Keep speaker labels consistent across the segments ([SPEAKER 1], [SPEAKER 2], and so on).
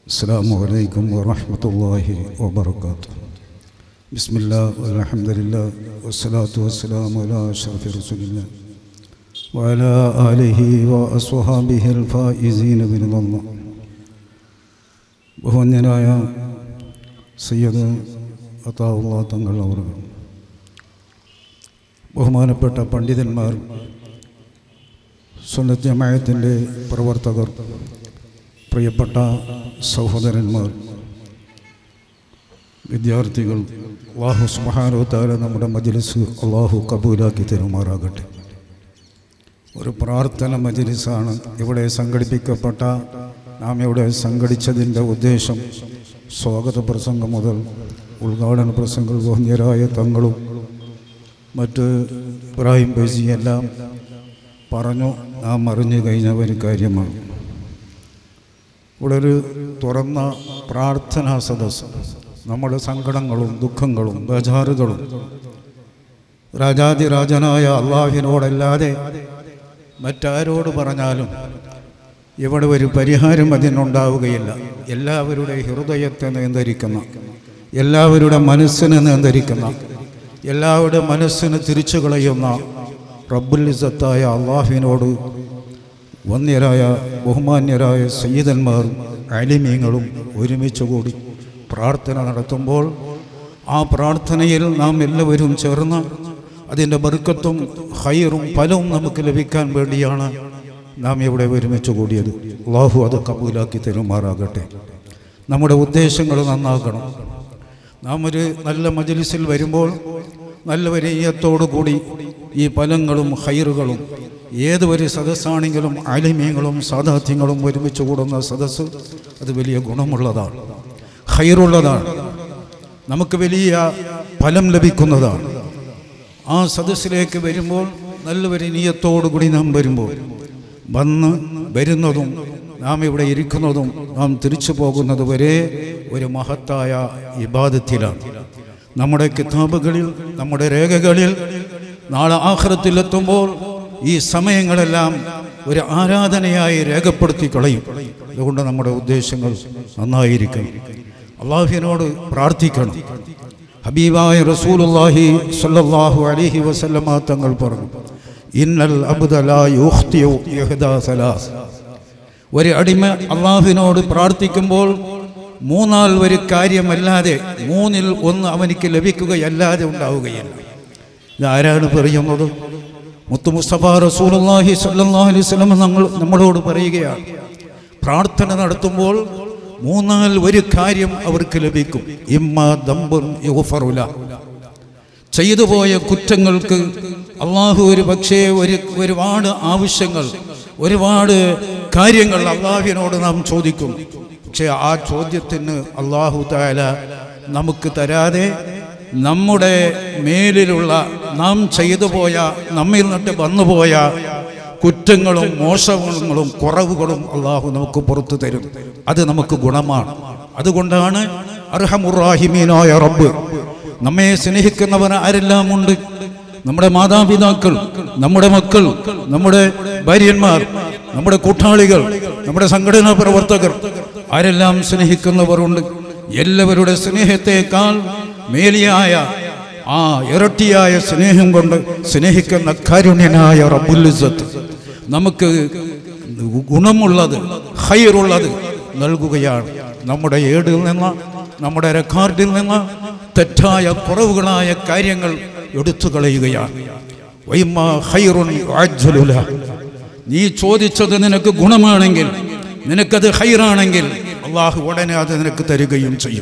[SPEAKER 1] السلام عليكم ورحمة الله وبركاته بسم الله والحمد لله والصلاة والسلام على أشرف رسول الله وعلى آله وأصحابه الفائزين برضا الله ബഹുവന്യനായ സയ്യദ് അത്താവുള്ള തങ്ങൾ അവർ ബഹുമാനപ്പെട്ട പണ്ഡിതന്മാർ സുന്നത്ത് ജമായത്തിൻ്റെ പ്രവർത്തകർ പ്രിയപ്പെട്ട സഹോദരന്മാർ വിദ്യാർത്ഥികൾ അള്ളാഹു സുബാനോ താര നമ്മുടെ മജ്ലിസ് അള്ളാഹു കബൂലാക്കി തരുമാറാകട്ടെ ഒരു പ്രാർത്ഥന മജ്ലിസാണ് ഇവിടെ സംഘടിപ്പിക്കപ്പെട്ട നാം ഇവിടെ സംഘടിച്ചതിൻ്റെ ഉദ്ദേശം സ്വാഗത പ്രസംഗം മുതൽ ഉദ്ഘാടന പ്രസംഗങ്ങൾ ബഹുന്യരായ തങ്ങളും മറ്റ് ഇബ്രാഹിം ബൈസി എല്ലാം പറഞ്ഞു നാം അറിഞ്ഞു കഴിഞ്ഞ ഒരു കാര്യമാണ് ഇവിടെ ഒരു തുറന്ന പ്രാർത്ഥനാ സദസ്സ് നമ്മുടെ സങ്കടങ്ങളും ദുഃഖങ്ങളും ബജാറുകളും രാജാതിരാജനായ അള്ളാഹിനോടല്ലാതെ മറ്റാരോട് പറഞ്ഞാലും ഇവിടെ ഒരു പരിഹാരം അതിനുണ്ടാവുകയില്ല എല്ലാവരുടെ ഹൃദയത്തെ നിയന്ത്രിക്കുന്ന എല്ലാവരുടെ മനസ്സിനെ നിയന്ത്രിക്കുന്ന എല്ലാവരുടെ മനസ്സിന് തിരിച്ചു കളയുന്ന റബ്ബുലിസത്തായ അള്ളാഹിനോട് വന്യരായ ബഹുമാന്യരായ സയ്യിദന്മാരും അലിമീങ്ങളും ഒരുമിച്ച് കൂടി പ്രാർത്ഥന നടത്തുമ്പോൾ ആ പ്രാർത്ഥനയിൽ നാം എല്ലാവരും ചേർന്ന് അതിൻ്റെ ബർക്കത്തും ഹൈറും ഫലവും നമുക്ക് ലഭിക്കാൻ വേണ്ടിയാണ് നാം ഇവിടെ ഒരുമിച്ച് കൂടിയത് അള്ളാഹു അത് കബൂലാക്കി തരുമാറാകട്ടെ നമ്മുടെ ഉദ്ദേശങ്ങൾ നന്നാക്കണം നാം ഒരു നല്ല മജലിസിൽ വരുമ്പോൾ നല്ല വരീയത്തോടു കൂടി ഈ ഫലങ്ങളും ഹൈറുകളും ഏത് ഒരു സദസ്സാണെങ്കിലും ആലിമ്യങ്ങളും സാധാത്യങ്ങളും ഒരുമിച്ച് കൂടുന്ന സദസ്സ് അത് വലിയ ഗുണമുള്ളതാണ് ഹൈറുള്ളതാണ് നമുക്ക് വലിയ ഫലം ലഭിക്കുന്നതാണ് ആ സദസ്സിലേക്ക് വരുമ്പോൾ നല്ലൊരു നീയത്തോടു കൂടി നാം വരുമ്പോൾ വന്ന് വരുന്നതും നാം ഇവിടെ ഇരിക്കുന്നതും നാം തിരിച്ചു പോകുന്നത് വരെ ഒരു മഹത്തായ ഇബാദത്തിലാണ് നമ്മുടെ കിതാബുകളിൽ നമ്മുടെ രേഖകളിൽ നാളെ ആഹ്റത്തിലെത്തുമ്പോൾ ഈ സമയങ്ങളെല്ലാം ഒരു ആരാധനയായി രേഖപ്പെടുത്തി കളയും അതുകൊണ്ട് നമ്മുടെ ഉദ്ദേശങ്ങൾ നന്നായിരിക്കണം അള്ളാഹുവിനോട് പ്രാർത്ഥിക്കണം ഹബീബായ റസൂലുള്ളാഹി സ്വല്ലല്ലാഹു അലൈഹി വസല്ലമ തങ്ങൾ പറഞ്ഞു ഇന്നൽ അബ്ദലാ യുഖ്തിയു യഹ്ദാ സലാസ് ഒരു അടിമ അള്ളാഹുവിനോട് പ്രാർത്ഥിക്കുമ്പോൾ മൂന്നാൾ ഒരു കാര്യമല്ലാതെ മൂന്നിൽ ഒന്ന് അവനിക്ക് ലഭിക്കുകയല്ലാതെ ഉണ്ടാവുകയില്ല ഇതാരാണ് പറയുന്നത് മുത്തു മുസ്തഫ റസൂലുള്ളാഹി സ്വല്ലല്ലാഹു അലൈഹി വസല്ലം നമ്മൾ നമ്മളോട് പറയുകയാണ് പ്രാർത്ഥന നടത്തുമ്പോൾ മൂന്നാൽ ഒരു കാര്യം അവർക്ക് ലഭിക്കും ഇമ്മ ദമ്പുൻ യുഗ്ഫറുല ചെയ്തു പോയ കുറ്റങ്ങൾക്ക് അള്ളാഹു ഒരു പക്ഷേ ഒരു ഒരുപാട് ആവശ്യങ്ങൾ ഒരുപാട് കാര്യങ്ങൾ അള്ളാഹുവിനോട് നാം ചോദിക്കും പക്ഷേ ആ ചോദ്യത്തിന് അള്ളാഹു താല നമുക്ക് തരാതെ നമ്മുടെ മേലിലുള്ള നാം ചെയ്തു പോയ നമ്മിൽ നിന്നിട്ട് വന്നുപോയ കുറ്റങ്ങളും മോശങ്ങളും കുറവുകളും അള്ളാഹു നമുക്ക് പുറത്തു തരും അത് നമുക്ക് ഗുണമാണ് അതുകൊണ്ടാണ് അർഹമുറാഹിമീനായ റബ്ബ് നമ്മെ സ്നേഹിക്കുന്നവർ ആരെല്ലാം ഉണ്ട് നമ്മുടെ മാതാപിതാക്കൾ നമ്മുടെ മക്കൾ നമ്മുടെ ഭാര്യന്മാർ നമ്മുടെ കൂട്ടാളികൾ നമ്മുടെ സംഘടനാ പ്രവർത്തകർ ആരെല്ലാം സ്നേഹിക്കുന്നവരുണ്ട് എല്ലാവരുടെ സ്നേഹത്തെക്കാൾ മേലിയായ ആ ഇരട്ടിയായ സ്നേഹം കൊണ്ട് സ്നേഹിക്കുന്ന കാരുണ്യനായ റബ്ബുലിസത്ത് നമുക്ക് ഗുണമുള്ളത് ഹൈറുള്ളത് നൽകുകയാണ് നമ്മുടെ ഏടിൽ നിന്ന് നമ്മുടെ റെക്കോർഡിൽ നിന്ന് തെറ്റായ കുറവുകളായ കാര്യങ്ങൾ എടുത്തു കളയുകയാണ് വൈമ ഹൈറുൻ ആജ്വലുല നീ ചോദിച്ചത് നിനക്ക് ഗുണമാണെങ്കിൽ നിനക്കത് ഹൈറാണെങ്കിൽ അള്ളാഹു ഉടനെ അത് നിനക്ക് തരികയും ചെയ്യും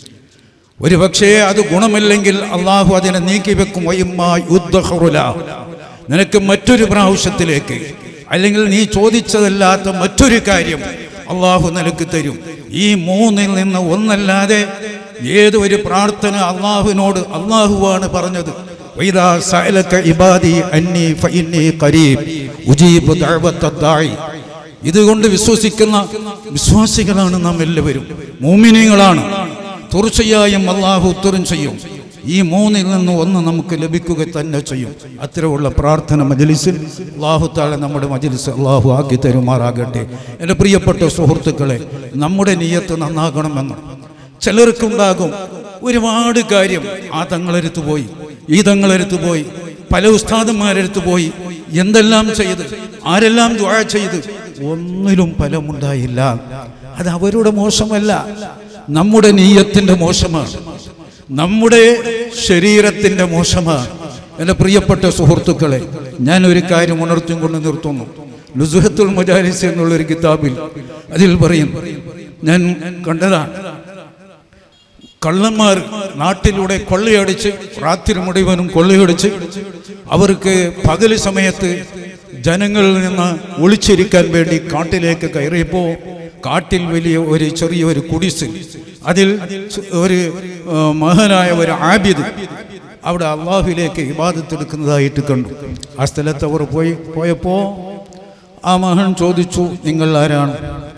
[SPEAKER 1] ഒരു പക്ഷേ അത് ഗുണമില്ലെങ്കിൽ അള്ളാഹു അതിനെ നീക്കി വെക്കും യുദ്ധഹറുല നിനക്ക് മറ്റൊരു പ്രാവശ്യത്തിലേക്ക് അല്ലെങ്കിൽ നീ ചോദിച്ചതല്ലാത്ത മറ്റൊരു കാര്യം അള്ളാഹു നിനക്ക് തരും ഈ മൂന്നിൽ നിന്ന് ഒന്നല്ലാതെ ഏത് ഒരു പ്രാർത്ഥന അള്ളാഹുവിനോട് അള്ളാഹുവാണ് പറഞ്ഞത് വൈദാ സഅലക ഇബാദി അന്നി ഫഇന്നി ഖരീബ് ഉജീബു ദഅവത്തദ്ദാഇ ഇതുകൊണ്ട് വിശ്വസിക്കുന്ന വിശ്വാസികളാണ് നാം എല്ലാവരും മൂമിനീങ്ങളാണ് തീർച്ചയായും അള്ളാഹു ഉത്തരം ചെയ്യും ഈ മൂന്നിൽ നിന്ന് ഒന്ന് നമുക്ക് ലഭിക്കുക തന്നെ ചെയ്യും അത്തരമുള്ള പ്രാർത്ഥന മജലിസിൽ അള്ളാഹു താല നമ്മുടെ മജലിസ് അള്ളാഹു ആക്കി തരുമാറാകട്ടെ എൻ്റെ പ്രിയപ്പെട്ട സുഹൃത്തുക്കളെ നമ്മുടെ നീയത്ത് നന്നാകണമെന്ന് ചിലർക്കുണ്ടാകും ഒരുപാട് കാര്യം ആ തങ്ങളെടുത്ത് പോയി ഈ തങ്ങളെടുത്ത് പോയി പല ഉസ്താദന്മാരെടുത്ത് പോയി എന്തെല്ലാം ചെയ്ത് ആരെല്ലാം ദുആ ചെയ്ത് ഒന്നിലും ഫലമുണ്ടായില്ല അത് അവരുടെ മോശമല്ല നമ്മുടെ നീയത്തിന്റെ മോശമാണ് നമ്മുടെ ശരീരത്തിന്റെ മോശമാണ് എൻ്റെ പ്രിയപ്പെട്ട സുഹൃത്തുക്കളെ ഞാൻ ഒരു കാര്യം ഉണർത്തും കൊണ്ട് നിർത്തുന്നു ലുസുഹത്തുൽ മുജാലിസ് എന്നുള്ള ഒരു കിതാബിൽ അതിൽ പറയും ഞാൻ കണ്ടതാണ് കള്ളന്മാർ നാട്ടിലൂടെ കൊള്ളയടിച്ച് രാത്രി മുഴുവനും കൊള്ളയടിച്ച് അവർക്ക് പകൽ സമയത്ത് ജനങ്ങളിൽ നിന്ന് ഒളിച്ചിരിക്കാൻ വേണ്ടി കാട്ടിലേക്ക് കയറിയപ്പോൾ കാട്ടിൽ വലിയ ഒരു ചെറിയൊരു കുടിസ് അതിൽ ഒരു ആ, മഹാനായ ഒരു ആബിദ് അവിടെ അള്ളാഹുവിലേക്ക് ഇബാദത്തെടുക്കുന്നതായിട്ട് കണ്ടു ആ സ്ഥലത്ത് അവർ പോയി പോയപ്പോൾ ആ മഹൻ ചോദിച്ചു നിങ്ങൾ ആരാണ്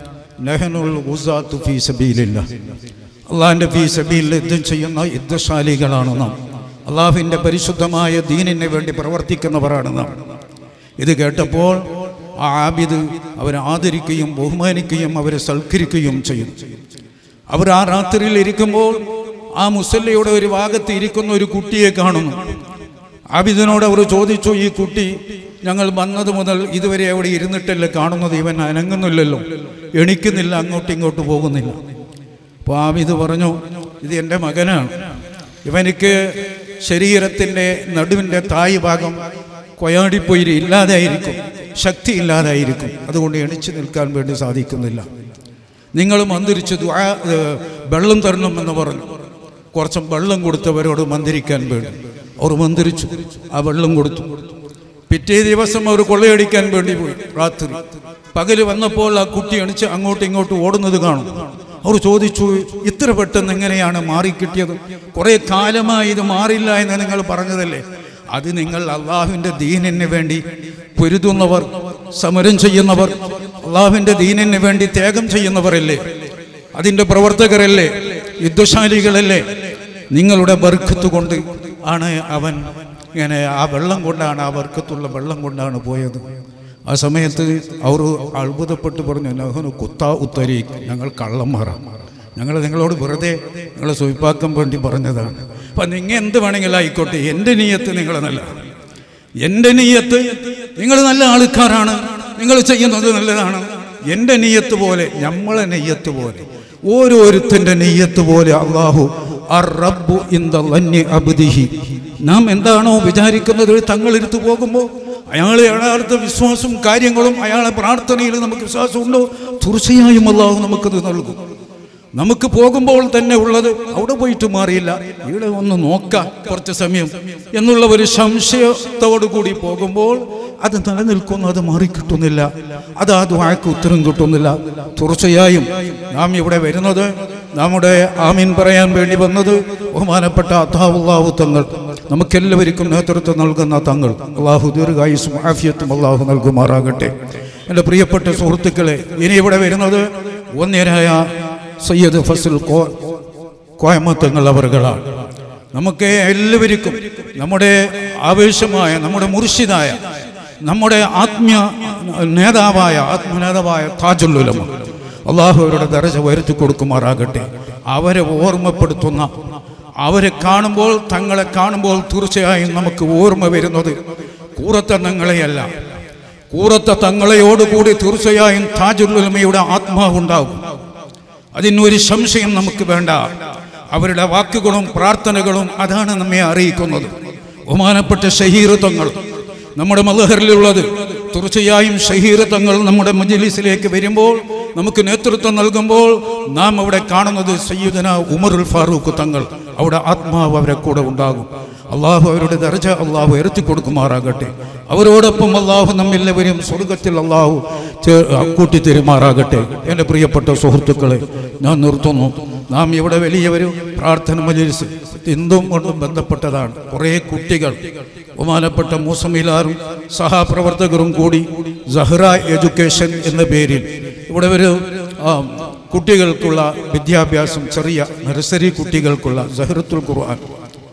[SPEAKER 1] ലഹനുൽ ഉസാത്തു ഫീ സബീലില്ല അള്ളാഹിൻ്റെ ഫീ സബീലിൽ യുദ്ധം ചെയ്യുന്ന യുദ്ധശാലികളാണ് നാം അള്ളാഹുവിൻ്റെ പരിശുദ്ധമായ ദീനിന് വേണ്ടി പ്രവർത്തിക്കുന്നവരാണ് നാം ഇത് കേട്ടപ്പോൾ ആ ആബിദ് അവരെ ആദരിക്കുകയും ബഹുമാനിക്കുകയും അവരെ സൽക്കരിക്കുകയും ചെയ്യും അവർ ആ രാത്രിയിൽ ഇരിക്കുമ്പോൾ ആ മുസല്ലയുടെ ഒരു ഭാഗത്ത് ഇരിക്കുന്ന ഒരു കുട്ടിയെ കാണുന്നു ആബിദിനോട് അവർ ചോദിച്ചു ഈ കുട്ടി ഞങ്ങൾ വന്നത് മുതൽ ഇതുവരെ അവിടെ ഇരുന്നിട്ടല്ലേ കാണുന്നത് ഇവൻ അനങ്ങുന്നില്ലല്ലോ എണിക്കുന്നില്ല അങ്ങോട്ടും ഇങ്ങോട്ട് പോകുന്നില്ല അപ്പോൾ ആബിദ് പറഞ്ഞു ഇത് എൻ്റെ മകനാണ് ഇവനിക്ക് ശരീരത്തിൻ്റെ നടുവിൻ്റെ തായ് ഭാഗം കൊയാടിപ്പോയി ഇല്ലാതായിരിക്കും ശക്തി ഇല്ലാതായിരിക്കും അതുകൊണ്ട് എണിച്ചു നിൽക്കാൻ വേണ്ടി സാധിക്കുന്നില്ല നിങ്ങൾ മന്ത്രിച്ച് ദുആ ഏ, വെള്ളം തരണം എന്ന് പറഞ്ഞു കുറച്ച് വെള്ളം കൊടുത്തവരോട് മന്ത്രിക്കാൻ വേണ്ടി അവർ മന്ത്രിച്ചു ആ വെള്ളം കൊടുത്തു പിറ്റേ ദിവസം അവർ കൊള്ളയടിക്കാൻ വേണ്ടി പോയി രാത്രി പകല് വന്നപ്പോൾ ആ കുട്ടി എണിച്ച് അങ്ങോട്ടും ഇങ്ങോട്ടും ഓടുന്നത് കാണും അവർ ചോദിച്ചു ഇത്ര പെട്ടെന്ന് എങ്ങനെയാണ് മാറിക്കിട്ടിയത് കുറേ കാലമായി ഇത് മാറില്ല എന്ന് നിങ്ങൾ പറഞ്ഞതല്ലേ അത് നിങ്ങൾ അള്ളാഹുവിൻ്റെ ദീനിന് വേണ്ടി പൊരുതുന്നവർ സമരം ചെയ്യുന്നവർ അള്ളാഹുവിൻ്റെ ദീനിന് വേണ്ടി ത്യാഗം ചെയ്യുന്നവരല്ലേ അതിൻ്റെ പ്രവർത്തകരല്ലേ യുദ്ധശാലികളല്ലേ നിങ്ങളുടെ ബർക്കത്ത് കൊണ്ട് ആണ് അവൻ ഇങ്ങനെ ആ വെള്ളം കൊണ്ടാണ് ആ ബർക്കത്തുള്ള വെള്ളം കൊണ്ടാണ് പോയത് ആ സമയത്ത് അവർ അത്ഭുതപ്പെട്ട് പറഞ്ഞു നഹനു കുത്താ ഉത്തരി ഞങ്ങൾ കള്ളന്മാറാണ് ഞങ്ങൾ നിങ്ങളോട് വെറുതെ നിങ്ങളെ സ്വയ്പാക്കാൻ വേണ്ടി പറഞ്ഞതാണ് അപ്പം നിങ്ങൾ എന്ത് വേണമെങ്കിലും ആയിക്കോട്ടെ എൻ്റെ നീയത്ത് നിങ്ങൾ നല്ല എൻ്റെ നീയത്ത് നിങ്ങൾ നല്ല ആൾക്കാരാണ് നിങ്ങൾ ചെയ്യുന്നത് നല്ലതാണ് എൻ്റെ നീയത്ത് പോലെ നമ്മളെ നെയ്യത്ത് പോലെ ഓരോരുത്തൻ്റെ നെയ്യത്ത് പോലെ അള്ളാഹു അർ റബ്ബു ഇന്ദ ലന്നി അബ്ദിഹി നാം എന്താണോ വിചാരിക്കുന്നത് തങ്ങളിരുത്ത് പോകുമ്പോൾ അയാളെ അയാളുടെ വിശ്വാസവും കാര്യങ്ങളും അയാളെ പ്രാർത്ഥനയിൽ നമുക്ക് വിശ്വാസമുണ്ടോ തീർച്ചയായും അള്ളാഹു നമുക്കത് നൽകും നമുക്ക് പോകുമ്പോൾ തന്നെ ഉള്ളത് അവിടെ പോയിട്ട് മാറിയില്ല ഇവിടെ ഒന്ന് നോക്കാം കുറച്ച് സമയം എന്നുള്ള ഒരു സംശയത്തോടു കൂടി പോകുമ്പോൾ അത് നിലനിൽക്കുന്നു അത് മാറിക്കിട്ടുന്നില്ല അത് ആ ദ്വാക്ക് ഉത്തരം കിട്ടുന്നില്ല തീർച്ചയായും നാം ഇവിടെ വരുന്നത് നമ്മുടെ ആമീൻ പറയാൻ വേണ്ടി വന്നത് ബഹുമാനപ്പെട്ട അത്താവുള്ളാഹു തങ്ങൾ നമുക്കെല്ലാവർക്കും നേതൃത്വം നൽകുന്ന തങ്ങൾ അള്ളാഹു ദീർഘായുസും ആഫിയത്തും അള്ളാഹു നൽകുമാറാകട്ടെ എൻ്റെ പ്രിയപ്പെട്ട സുഹൃത്തുക്കളെ ഇനി ഇവിടെ വരുന്നത് ഒന്നേരായ സയ്യദ് ഫസൽ കോ കോയമത്തങ്ങൾ അവറുകളാണ് നമുക്ക് എല്ലാവർക്കും നമ്മുടെ ആവേശമായ നമ്മുടെ മുർഷിദായ നമ്മുടെ ആത്മീയ നേതാവായ ആത്മനേതാവായ താജുല്ലുലമ അള്ളാഹു അവരുടെ ദരജ വരുത്തി കൊടുക്കുമാറാകട്ടെ അവരെ ഓർമ്മപ്പെടുത്തുന്ന അവരെ കാണുമ്പോൾ തങ്ങളെ കാണുമ്പോൾ തീർച്ചയായും നമുക്ക് ഓർമ്മ വരുന്നത് കൂറത്ത തങ്ങളെയല്ല കൂറത്ത തങ്ങളെയോടുകൂടി തീർച്ചയായും താജുല്ലുലമയുടെ ആത്മാവുണ്ടാകും അതിനൊരു സംശയം നമുക്ക് വേണ്ട അവരുടെ വാക്കുകളും പ്രാർത്ഥനകളും അതാണ് നമ്മെ അറിയിക്കുന്നത് ബഹുമാനപ്പെട്ട ഷഹീറത്വങ്ങൾ നമ്മുടെ മലഹറിലുള്ളത് തീർച്ചയായും ഷഹീറത്വങ്ങൾ നമ്മുടെ മജലിസിലേക്ക് വരുമ്പോൾ നമുക്ക് നേതൃത്വം നൽകുമ്പോൾ നാം അവിടെ കാണുന്നത് സയ്യിദന ഉമറുൽ ഫാറൂഖ് തങ്ങൾ അവിടെ ആത്മാവ് അവരെ കൂടെ ഉണ്ടാകും അള്ളാഹു അവരുടെ ദർജ അള്ളാഹു ഉയർത്തി കൊടുക്കുമാറാകട്ടെ അവരോടൊപ്പം അള്ളാഹു നമ്മെല്ലാവരും സ്വർഗത്തിൽ അള്ളാഹു ചേ- കൂട്ടി തെരുമാറാകട്ടെ എൻ്റെ പ്രിയപ്പെട്ട സുഹൃത്തുക്കളെ ഞാൻ നിർത്തുന്നു നാം ഇവിടെ വലിയൊരു പ്രാർത്ഥന മജലിസ് എന്തും കൊണ്ടും ബന്ധപ്പെട്ടതാണ് കുറേ കുട്ടികൾ ബഹുമാനപ്പെട്ട മൂസമിലാറും സഹപ്രവർത്തകരും കൂടി സഹ്റ എഡ്യൂക്കേഷൻ എന്ന പേരിൽ ഇവിടെ ഒരു ആ, കുട്ടികൾക്കുള്ള വിദ്യാഭ്യാസം ചെറിയ നഴ്സറി കുട്ടികൾക്കുള്ള സഹ്റത്തുൽ ഖുർആൻ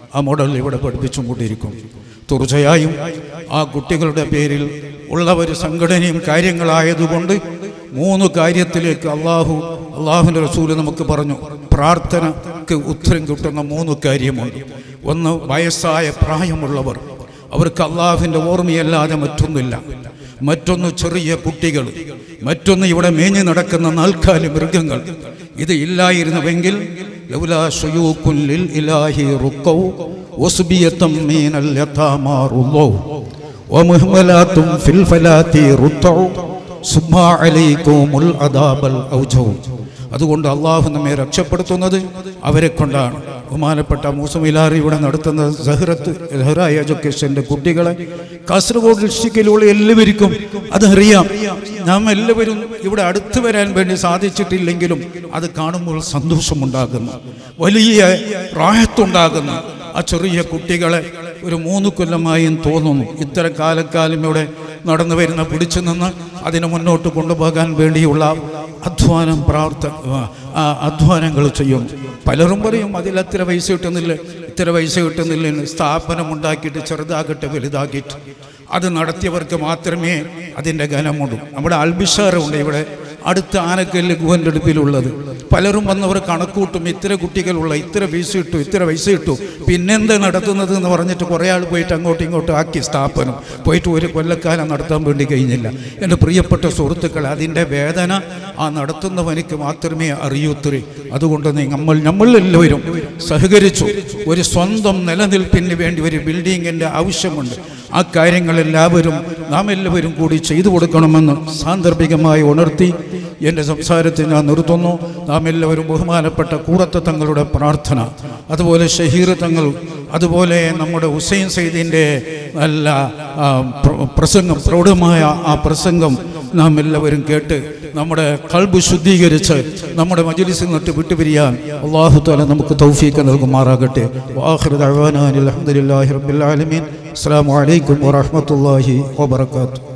[SPEAKER 1] ആ മോഡൽ ഇവിടെ പഠിപ്പിച്ചും കൊണ്ടിരിക്കും തീർച്ചയായും ആ കുട്ടികളുടെ പേരിൽ ഉള്ള ഒരു സംഘടനയും കാര്യങ്ങളായതുകൊണ്ട് മൂന്ന് കാര്യത്തിലേക്ക് അള്ളാഹു അള്ളാഹുവിൻ്റെ റസൂല് നമുക്ക് പറഞ്ഞു പ്രാർത്ഥനയ്ക്ക് ഉത്തരം കിട്ടുന്ന മൂന്ന് കാര്യമുണ്ട് ഒന്ന് വയസ്സായ പ്രായമുള്ളവർ അവർക്ക് അള്ളാഹുവിൻ്റെ ഓർമ്മയല്ലാതെ മറ്റൊന്നില്ല മറ്റൊന്ന് ചെറിയ കുട്ടികൾ മറ്റൊന്ന് ഇവിടെ മേഞ്ഞു നടക്കുന്ന നാൽക്കാലി മൃഗങ്ങൾ ഇത് ഇല്ലായിരുന്നുവെങ്കിൽ ലൗലാ ശുയൂക്കുൻ ലിൽ ഇലാഹി റുക്കൗ വസ്ബിയത്തം മീനൽ യതാമാ റുള്ളൗ വമുഹ്മലാത്തും ഫിൽ ഫലാത്തി റുത്തൗ സുബ്ഹാ അലൈക്കുമുൽ അദാബൽ ഔജൗ അതുകൊണ്ട് അള്ളാഹു നമ്മെ രക്ഷപ്പെടുത്തുന്നത് അവരെ കൊണ്ടാണ് ബഹുമാനപ്പെട്ട മൂസമിലാറി ഇവിടെ നടത്തുന്ന സഹ്റത്ത് സഹ്റ എഡ്യൂക്കേഷൻ്റെ കുട്ടികളെ കാസർഗോഡ് ഡിസ്ട്രിക്റ്റിലുള്ള എല്ലാവർക്കും അതറിയാം നാം എല്ലാവരും ഇവിടെ അടുത്ത് വരാൻ വേണ്ടി സാധിച്ചിട്ടില്ലെങ്കിലും അത് കാണുമ്പോൾ സന്തോഷമുണ്ടാകുന്നു വലിയ പ്രായത്തുണ്ടാകുന്നു ആ ചെറിയ കുട്ടികളെ ഒരു മൂന്ന് കൊല്ലമായും തോന്നുന്നു ഇത്തരം കാലക്കാലം ഇവിടെ നടന്നു വരുന്ന പിടിച്ചു നിന്ന് അതിനെ മുന്നോട്ട് കൊണ്ടുപോകാൻ വേണ്ടിയുള്ള അധ്വാനം പ്രാർത്ഥ ആ, അധ്വാനങ്ങൾ ചെയ്യും പലരും പറയും അതിൽ അത്ര പൈസ കിട്ടുന്നില്ല ഇത്ര പൈസ കിട്ടുന്നില്ല എന്ന് സ്ഥാപനം ഉണ്ടാക്കിയിട്ട് ചെറുതാകട്ടെ വലുതാക്കിയിട്ട് അത് നടത്തിയവർക്ക് മാത്രമേ അതിൻ്റെ ഘനമുള്ളൂ നമ്മുടെ അൽബിഷാറുണ്ട് ഇവിടെ അടുത്ത ആനക്കല്ല് ഗുഹൻ്റെ അടുപ്പിലുള്ളത് പലരും വന്നവർ കണക്കൂട്ടും ഇത്ര കുട്ടികളുള്ള ഇത്ര പൈസ ഇട്ടു ഇത്ര പൈസ ഇട്ടു പിന്നെന്താ നടത്തുന്നത് എന്ന് പറഞ്ഞിട്ട് കുറേ ആൾ പോയിട്ട് അങ്ങോട്ടും ഇങ്ങോട്ടും ആക്കി സ്ഥാപനം പോയിട്ട് ഒരു കൊല്ലക്കാലം നടത്താൻ വേണ്ടി കഴിഞ്ഞില്ല എൻ്റെ പ്രിയപ്പെട്ട സുഹൃത്തുക്കൾ അതിൻ്റെ വേദന ആ നടത്തുന്നവനിക്ക് മാത്രമേ അറിയൂത്തറി അതുകൊണ്ട് നീ നമ്മൾ നമ്മളെല്ലാവരും സഹകരിച്ചു ഒരു സ്വന്തം നിലനിൽപ്പിന് വേണ്ടി ഒരു ബിൽഡിങ്ങിൻ്റെ ആവശ്യമുണ്ട് ആ കാര്യങ്ങളെല്ലാവരും നാം എല്ലാവരും കൂടി ചെയ്തു കൊടുക്കണമെന്ന് സാന്ദർഭികമായി ഉണർത്തി എൻ്റെ സംസാരത്തെ ഞാൻ നിർത്തുന്നു നാം എല്ലാവരും ബഹുമാനപ്പെട്ട കൂടത്ത തങ്ങളുടെ പ്രാർത്ഥന അതുപോലെ ഷഹീർ തങ്ങൾ അതുപോലെ നമ്മുടെ ഹുസൈൻ സൈദിൻ്റെ നല്ല ആ, പ്ര- പ്രസംഗം പ്രൗഢമായ ആ പ്രസംഗം നാം എല്ലാവരും കേട്ട് നമ്മുടെ കൽബ് ശുദ്ധീകരിച്ച് നമ്മുടെ മജലിസിൽ നിന്നിട്ട് വിട്ടുപിരിയാൻ അള്ളാഹു താല നമുക്ക് തൗഫീക്ക് നൽകുമാറാകട്ടെ വാഹിർ അലഹമുല്ലാഹി റബ്ബിൽ ആലമീൻ അസ്സാം വലൈക്കും വാഹമത്തല്ലാഹി വാബർക്കാത്തു